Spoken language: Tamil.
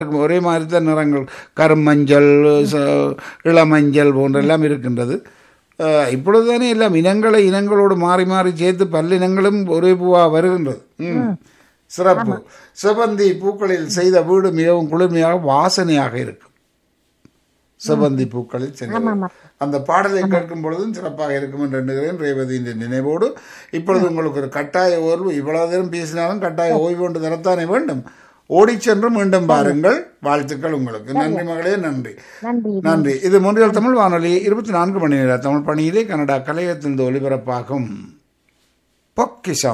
ஒரே மாதிரி தான் நிறங்கள் கருமஞ்சள் ச- இளமஞ்சள் போன்றெல்லாம் இருக்கின்றது அஹ், இப்பொழுதுதானே எல்லாம் இனங்களை இனங்களோடு மாறி மாறி சேர்த்து பல்லினங்களும் ஒரே பூவா வருகின்றது ம். சிறப்பு செவந்தி பூக்களில் செய்த வீடு மிகவும் குளிர்மையாக வாசனையாக இருக்கும் செவந்தி பூக்களில் செய்த அந்த பாடலை கேட்கும் பொழுதும் சிறப்பாக இருக்கும் என்று எண்ணுகிறேன் ரேவதியின் நினைவோடு இப்பொழுது உங்களுக்கு ஒரு கட்டாய ஓய்வு இவ்வளவு நேரம் பேசினாலும் கட்டாய ஓய்வு ஒன்று தரத்தானே வேண்டும் ஓடிச் சென்று மீண்டும் பாருங்கள் வாழ்த்துக்கள் உங்களுக்கு நன்றி மகளே நன்றி நன்றி நன்றி இது மூன்றியல் தமிழ் வானொலி இருபத்தி நான்கு மணி நேர தமிழ் பணியிலே கனடா கலையத்திலிருந்து ஒலிபரப்பாகும் பொக்கிஷம்